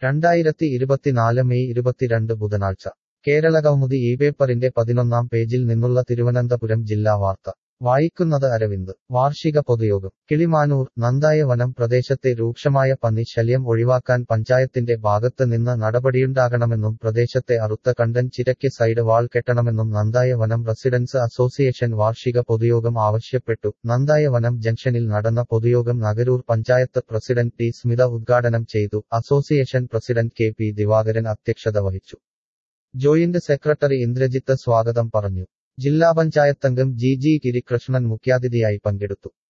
രണ്ടായിരത്തി ഇരുപത്തിനാല് മെയ് ഇരുപത്തിരണ്ട് ബുധനാഴ്ച കേരള കൗമുദി ഈ പേപ്പറിന്റെ പതിനൊന്നാം പേജിൽ നിന്നുള്ള തിരുവനന്തപുരം ജില്ലാ വാർത്ത വായിക്കുന്നത് അരവിന്ദ് വാർഷിക പൊതുയോഗം കിളിമാനൂർ നന്ദായവനം പ്രദേശത്തെ രൂക്ഷമായ പന്നി ശല്യം ഒഴിവാക്കാൻ പഞ്ചായത്തിന്റെ ഭാഗത്ത് നിന്ന് നടപടിയുണ്ടാകണമെന്നും പ്രദേശത്തെ അറുത്ത കണ്ടൻ ചിരയ്ക്ക് സൈഡ് വാൾ കെട്ടണമെന്നും നന്ദായവനം റെസിഡൻസ് അസോസിയേഷൻ വാർഷിക പൊതുയോഗം ആവശ്യപ്പെട്ടു നന്ദായവനം ജംഗ്ഷനിൽ നടന്ന പൊതുയോഗം നഗരൂർ പഞ്ചായത്ത് പ്രസിഡന്റ് ടി സ്മിത ഉദ്ഘാടനം ചെയ്തു association president K P Divakaran അധ്യക്ഷത വഹിച്ചു ജോയിന്റ് സെക്രട്ടറി ഇന്ദ്രജിത്ത് സ്വാഗതം പറഞ്ഞു ജില്ലാ പഞ്ചായത്തംഗം ജി ജി ഗിരികൃഷ്ണൻ മുഖ്യാതിഥിയായി പങ്കെടുത്തു